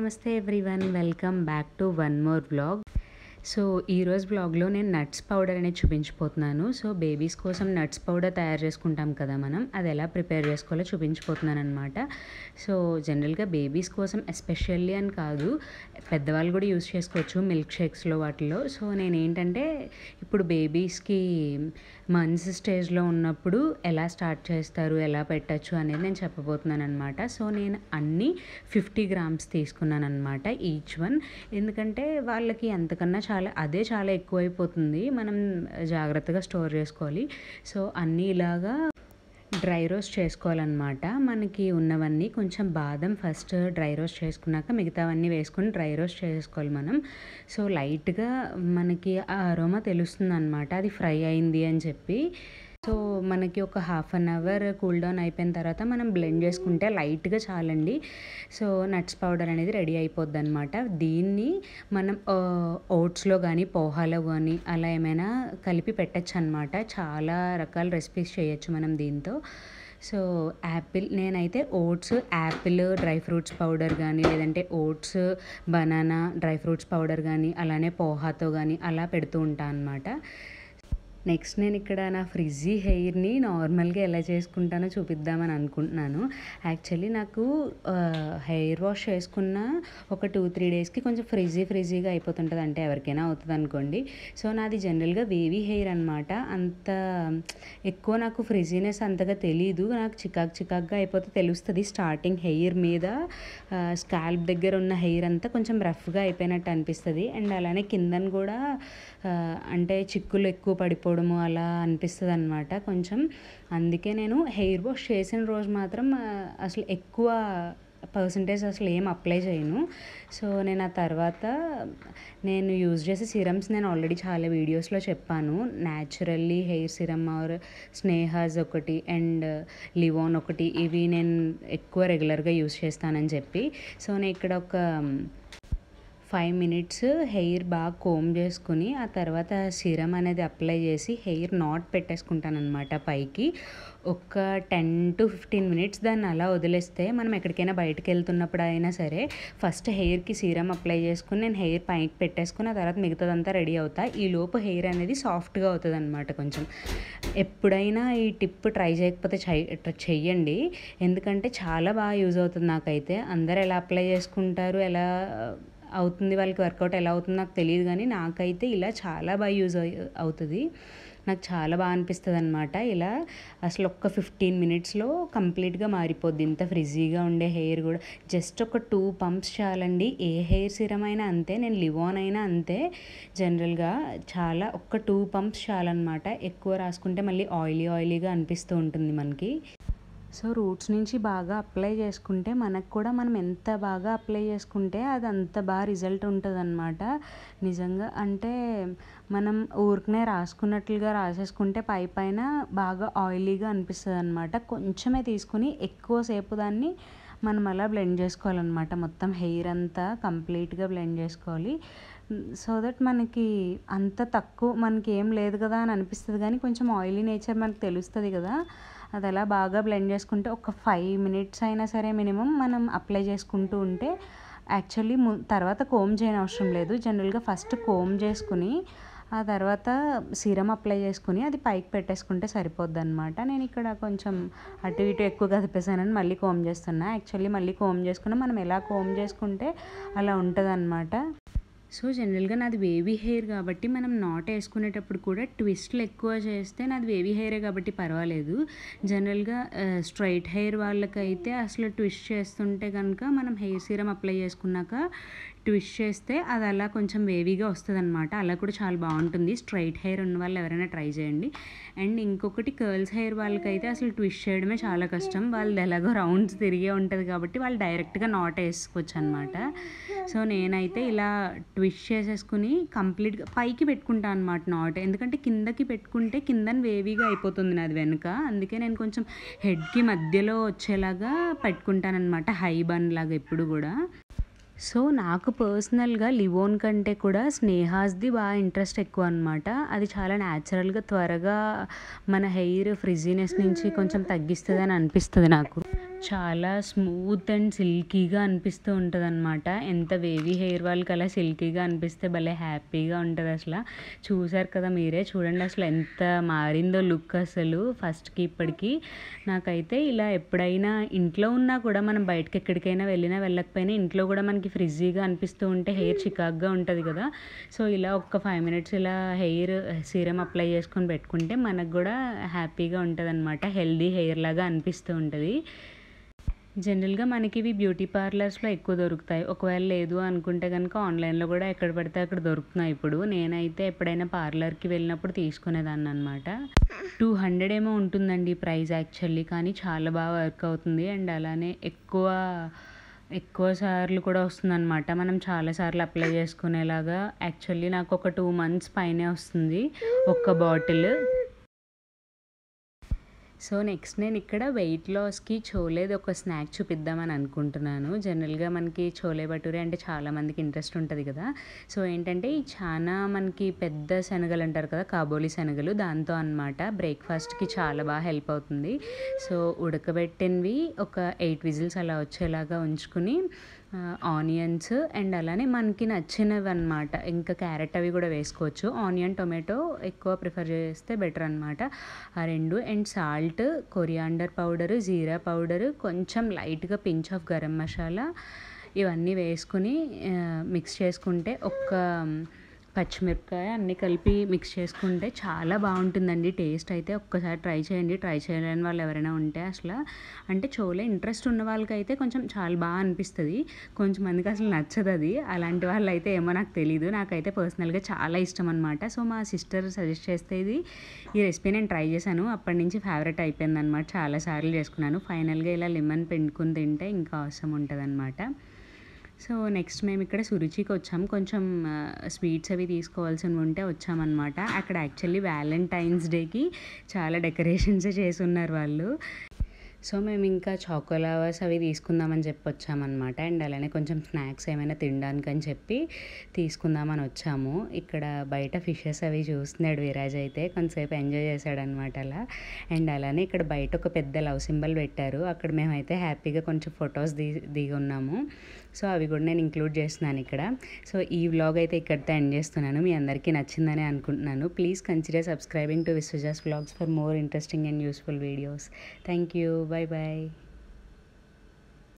నమస్తే everyone welcome back to one more vlog so ఈరోజు వ్లాగ్లో నేను నట్స్ పౌడర్ అనేది చూపించిపోతున్నాను సో బేబీస్ కోసం నట్స్ పౌడర్ తయారు చేసుకుంటాం కదా మనం అది ఎలా ప్రిపేర్ చేసుకోవాలో చూపించిపోతున్నాను అనమాట సో జనరల్గా బేబీస్ కోసం ఎస్పెషల్లీ అని కాదు పెద్దవాళ్ళు కూడా యూస్ చేసుకోవచ్చు మిల్క్ షేక్స్లో వాటిలో సో నేను ఏంటంటే ఇప్పుడు బేబీస్కి మంత్స్ స్టేజ్లో ఉన్నప్పుడు ఎలా స్టార్ట్ చేస్తారు ఎలా పెట్టచ్చు అనేది నేను చెప్పబోతున్నాను అనమాట సో నేను అన్నీ ఫిఫ్టీ గ్రామ్స్ తీసుకున్నాను అనమాట ఈచ్ వన్ ఎందుకంటే వాళ్ళకి అంతకన్నా చాలా అదే చాలా ఎక్కువైపోతుంది మనం జాగ్రత్తగా స్టోర్ చేసుకోవాలి సో అన్నీ ఇలాగా డ్రై రోస్ట్ చేసుకోవాలన్నమాట మనకి ఉన్నవన్నీ కొంచెం బాదం ఫస్ట్ డ్రై రోస్ట్ చేసుకున్నాక మిగతావన్నీ వేసుకొని డ్రై రోస్ట్ చేసుకోవాలి మనం సో లైట్గా మనకి ఆ అరోమా తెలుస్తుంది అనమాట అది ఫ్రై అయింది అని చెప్పి సో మనకి ఒక half an hour cool down అయిపోయిన తర్వాత మనం బ్లెండ్ చేసుకుంటే లైట్గా చాలండి సో నట్స్ పౌడర్ అనేది రెడీ అయిపోద్ది అనమాట దీన్ని మనం ఓట్స్లో కానీ పోహాలో కానీ అలా ఏమైనా కలిపి పెట్టచ్చు అనమాట చాలా రకాల రెసిపీస్ చేయొచ్చు మనం దీంతో సో యాపిల్ నేనైతే oats apple dry fruits powder కానీ లేదంటే oats banana dry fruits powder కానీ అలానే పోహాతో కానీ అలా పెడుతూ ఉంటాను అనమాట నెక్స్ట్ నేను ఇక్కడ నా ఫ్రిజ్జీ హెయిర్ని నార్మల్గా ఎలా చేసుకుంటానో చూపిద్దామని అనుకుంటున్నాను యాక్చువల్లీ నాకు హెయిర్ వాష్ చేసుకున్న ఒక టూ త్రీ డేస్కి కొంచెం ఫ్రిజీ ఫ్రిజీగా అయిపోతుంటుంది అంటే ఎవరికైనా అవుతుంది అనుకోండి సో నాది జనరల్గా వేవీ హెయిర్ అనమాట అంత ఎక్కువ నాకు ఫ్రిజీనెస్ అంతగా తెలీదు నాకు చికాక్ చికాక్గా అయిపోతే తెలుస్తుంది స్టార్టింగ్ హెయిర్ మీద స్కాల్ప్ దగ్గర ఉన్న హెయిర్ అంతా కొంచెం రఫ్గా అయిపోయినట్టు అనిపిస్తుంది అండ్ అలానే కిందన కూడా అంటే చిక్కులు ఎక్కువ పడిపోవడము అలా అనిపిస్తుంది అనమాట కొంచెం అందుకే నేను హెయిర్ వాష్ చేసిన రోజు మాత్రం అసలు ఎక్కువ పర్సంటేజ్ అసలు ఏం అప్లై చేయను సో నేను ఆ తర్వాత నేను యూజ్ చేసే సిరమ్స్ నేను ఆల్రెడీ చాలా వీడియోస్లో చెప్పాను న్యాచురల్లీ హెయిర్ సిరమ్ ఆర్ స్నేహాజ్ ఒకటి అండ్ లివోన్ ఒకటి ఇవి నేను ఎక్కువ రెగ్యులర్గా యూజ్ చేస్తానని చెప్పి సో నేను ఇక్కడ ఒక ఫైవ్ మినిట్స్ హెయిర్ బాగా కోమ్ చేసుకుని ఆ తర్వాత సిరం అనేది అప్లై చేసి హెయిర్ నాట్ పెట్టేసుకుంటాను అనమాట పైకి ఒక టెన్ టు ఫిఫ్టీన్ మినిట్స్ దాన్ని అలా వదిలేస్తే మనం ఎక్కడికైనా బయటకు వెళ్తున్నప్పుడు అయినా సరే ఫస్ట్ హెయిర్కి సీరం అప్లై చేసుకుని నేను హెయిర్ పైకి పెట్టేసుకుని ఆ తర్వాత మిగతాదంతా రెడీ అవుతా ఈ లోపు హెయిర్ అనేది సాఫ్ట్గా అవుతుంది అనమాట కొంచెం ఎప్పుడైనా ఈ టిప్ ట్రై చేయకపోతే చెయ్యండి ఎందుకంటే చాలా బాగా యూజ్ అవుతుంది నాకైతే అందరు ఎలా అప్లై చేసుకుంటారు ఎలా అవుతుంది వాళ్ళకి వర్కౌట్ ఎలా అవుతుందో నాకు తెలియదు కానీ నాకైతే ఇలా చాలా బాగా యూజ్ అవుతుంది నాకు చాలా బాగా అనిపిస్తుంది అనమాట ఇలా అసలు ఒక్క ఫిఫ్టీన్ మినిట్స్లో కంప్లీట్గా మారిపోద్ది ఇంత ఫ్రిజీగా ఉండే హెయిర్ కూడా జస్ట్ ఒక టూ పంప్స్ చాలండి ఏ హెయిర్ సిరం అయినా అంతే నేను లివోన్ అయినా అంతే జనరల్గా చాలా ఒక్క టూ పంప్స్ చాలన్నమాట ఎక్కువ రాసుకుంటే మళ్ళీ ఆయిలీ ఆయిలీగా అనిపిస్తూ ఉంటుంది మనకి సో రూట్స్ నుంచి బాగా అప్లై చేసుకుంటే మనకు కూడా మనం ఎంత బాగా అప్లై చేసుకుంటే అది అంత బాగా రిజల్ట్ ఉంటుంది అనమాట నిజంగా అంటే మనం ఊరికనే రాసుకున్నట్లుగా రాసేసుకుంటే పై పైన బాగా ఆయిలీగా అనిపిస్తుంది అనమాట కొంచెమే తీసుకుని ఎక్కువసేపు దాన్ని మనం అలా బ్లెండ్ చేసుకోవాలన్నమాట మొత్తం హెయిర్ అంతా కంప్లీట్గా బ్లెండ్ చేసుకోవాలి సో దట్ మనకి అంత తక్కువ మనకి ఏం లేదు కదా అని అనిపిస్తుంది కానీ కొంచెం ఆయిలీ నేచర్ మనకు తెలుస్తుంది కదా అది అలా బాగా బ్లెండ్ చేసుకుంటే ఒక ఫైవ్ మినిట్స్ అయినా సరే మినిమం మనం అప్లై చేసుకుంటూ ఉంటే యాక్చువల్లీ ము తర్వాత కోమ్ చేయని అవసరం లేదు జనరల్గా ఫస్ట్ కోమ్ చేసుకుని ఆ తర్వాత సీరం అప్లై చేసుకుని అది పైకి పెట్టేసుకుంటే సరిపోద్ది అనమాట నేను ఇక్కడ కొంచెం అటు ఇటు ఎక్కువ కదిపేసానని మళ్ళీ కోమ్ చేస్తున్నా యాక్చువల్లీ మళ్ళీ కోమ్ చేసుకున్నా మనం ఎలా కోమ్ చేసుకుంటే అలా ఉంటుంది సో జనరల్గా నాది వేవీ హెయిర్ కాబట్టి మనం నాట్ వేసుకునేటప్పుడు కూడా ట్విస్ట్లు ఎక్కువ చేస్తే నాది వేవీ హెయిరే కాబట్టి పర్వాలేదు జనరల్గా స్ట్రైట్ హెయిర్ వాళ్ళకైతే అసలు ట్విస్ట్ చేస్తుంటే కనుక మనం హెయిర్ సీరం అప్లై చేసుకున్నాక ట్విస్ట్ చేస్తే అది అలా కొంచెం వేవీగా వస్తుంది అనమాట అలా కూడా చాలా బాగుంటుంది స్ట్రైట్ హెయిర్ ఉన్న వాళ్ళు ఎవరైనా ట్రై చేయండి అండ్ ఇంకొకటి కర్ల్స్ హెయిర్ వాళ్ళకైతే అసలు ట్విస్ట్ చేయడమే చాలా కష్టం వాళ్ళది ఎలాగో రౌండ్స్ తిరిగే ఉంటుంది కాబట్టి వాళ్ళు డైరెక్ట్గా నాట్ వేసుకోవచ్చు అనమాట సో నేనైతే ఇలా ట్విస్ట్ చేసేసుకుని కంప్లీట్గా పైకి పెట్టుకుంటాను అనమాట నాట్ ఎందుకంటే కిందకి పెట్టుకుంటే కిందన వేవీగా అయిపోతుంది నాది వెనుక అందుకే నేను కొంచెం హెడ్కి మధ్యలో వచ్చేలాగా పెట్టుకుంటాను అనమాట హై బన్ లాగా ఎప్పుడు కూడా సో నాకు పర్సనల్గా లివోన్ కంటే కూడా స్నేహాస్ది బాగా ఇంట్రెస్ట్ ఎక్కువ అనమాట అది చాలా న్యాచురల్గా త్వరగా మన హెయిర్ ఫ్రిజీనెస్ నుంచి కొంచెం తగ్గిస్తుంది అని అనిపిస్తుంది నాకు చాలా స్మూత్ అండ్ సిల్కీగా అనిపిస్తూ ఉంటుంది అనమాట ఎంత వేవీ హెయిర్ వాళ్ళకి అలా సిల్కీగా అనిపిస్తే భలే హ్యాపీగా ఉంటుంది అసలు చూసారు కదా మీరే చూడండి అసలు ఎంత మారిందో లుక్ అసలు ఫస్ట్కి ఇప్పటికి నాకైతే ఇలా ఎప్పుడైనా ఇంట్లో ఉన్నా కూడా మనం బయటకి ఎక్కడికైనా వెళ్ళినా వెళ్ళకపోయినా ఇంట్లో కూడా మనకి ఫ్రిజ్జీగా అనిపిస్తూ ఉంటే హెయిర్ చికాక్గా ఉంటుంది కదా సో ఇలా ఒక్క ఫైవ్ మినిట్స్ ఇలా హెయిర్ సీరం అప్లై చేసుకొని పెట్టుకుంటే మనకు కూడా హ్యాపీగా ఉంటుంది అనమాట హెల్దీ హెయిర్ లాగా అనిపిస్తూ ఉంటుంది జనరల్గా మనకి ఇవి బ్యూటీ పార్లర్స్లో ఎక్కువ దొరుకుతాయి ఒకవేళ లేదు అనుకుంటే కనుక ఆన్లైన్లో కూడా ఎక్కడ పడితే అక్కడ దొరుకుతున్నాయి ఇప్పుడు నేనైతే ఎప్పుడైనా పార్లర్కి వెళ్ళినప్పుడు తీసుకునేదాన్ని అనమాట టూ హండ్రెడ్ ఏమో ఉంటుందండి ప్రైస్ యాక్చువల్లీ కానీ చాలా బాగా వర్క్ అవుతుంది అండ్ అలానే ఎక్కువ ఎక్కువ సార్లు కూడా వస్తుందన్నమాట మనం చాలాసార్లు అప్లై చేసుకునేలాగా యాక్చువల్లీ నాకు ఒక టూ మంత్స్ పైనే వస్తుంది ఒక్క బాటిల్ సో నెక్స్ట్ నేను ఇక్కడ వెయిట్ లాస్కి చోలేది ఒక స్నాక్ చూపిద్దామని అనుకుంటున్నాను జనరల్గా మనకి చోలే భటూరే అంటే చాలామందికి ఇంట్రెస్ట్ ఉంటుంది కదా సో ఏంటంటే ఈ చాలా మనకి పెద్ద శనగలు అంటారు కదా కాబోలి శనగలు దాంతో అనమాట బ్రేక్ఫాస్ట్కి చాలా బాగా హెల్ప్ అవుతుంది సో ఉడకబెట్టినవి ఒక ఎయిట్ విజిల్స్ అలా వచ్చేలాగా ఉంచుకుని ఆనియన్స్ అండ్ అలానే మనకి నచ్చినవి అనమాట ఇంకా క్యారెట్ అవి కూడా వేసుకోవచ్చు ఆనియన్ టొమాటో ఎక్కువ ప్రిఫర్ చేస్తే బెటర్ అనమాట ఆ రెండు అండ్ సాల్ట్ కొరియాండర్ పౌడర్ జీరా పౌడర్ కొంచెం లైట్గా పించ్ ఆఫ్ గరం మసాలా ఇవన్నీ వేసుకుని మిక్స్ చేసుకుంటే ఒక్క పచ్చిమిరపకాయ అన్నీ కలిపి మిక్స్ చేసుకుంటే చాలా బాగుంటుందండి టేస్ట్ అయితే ఒక్కసారి ట్రై చేయండి ట్రై చేయలేని వాళ్ళు ఎవరైనా ఉంటే అసలు అంటే చోలే ఇంట్రెస్ట్ ఉన్న వాళ్ళకైతే కొంచెం చాలా బాగా అనిపిస్తుంది కొంచెం మందికి అసలు నచ్చదు అది అలాంటి వాళ్ళు అయితే ఏమో నాకు తెలియదు నాకైతే పర్సనల్గా చాలా ఇష్టం అనమాట సో మా సిస్టర్ సజెస్ట్ చేస్తే ఇది ఈ రెసిపీ నేను ట్రై చేశాను అప్పటి నుంచి ఫేవరెట్ అయిపోయింది అనమాట చాలాసార్లు చేసుకున్నాను ఫైనల్గా ఇలా లెమన్ పెండుకుని తింటే ఇంకా అవసరం ఉంటుంది అనమాట సో నెక్స్ట్ మేము ఇక్కడ సురుచికి వచ్చాం కొంచెం స్వీట్స్ అవి తీసుకోవాల్సినవి ఉంటే వచ్చామన్నమాట అక్కడ యాక్చువల్లీ వ్యాలంటైన్స్ డేకి చాలా డెకరేషన్స్ చేసి ఉన్నారు వాళ్ళు సో మేము ఇంకా చాకోలావర్స్ అవి తీసుకుందామని చెప్పి వచ్చామన్నమాట అండ్ అలానే కొంచెం స్నాక్స్ ఏమైనా తినడానికి అని చెప్పి తీసుకుందామని వచ్చాము ఇక్కడ బయట ఫిషెస్ అవి చూస్తున్నాడు విరాజ్ అయితే కొంతసేపు ఎంజాయ్ చేశాడనమాట అలా అండ్ అలానే ఇక్కడ బయట ఒక పెద్ద లవ్ సింబల్ పెట్టారు అక్కడ మేమైతే హ్యాపీగా కొంచెం ఫొటోస్ దిగి దిగి ఉన్నాము సో అవి కూడా నేను ఇంక్లూడ్ చేస్తున్నాను ఇక్కడ సో ఈ వ్లాగ్ అయితే ఇక్కడితో ఎండ్ చేస్తున్నాను మీ అందరికీ నచ్చిందని అనుకుంటున్నాను please consider subscribing to Vishwaja's vlogs for more interesting and useful videos thank you bye bye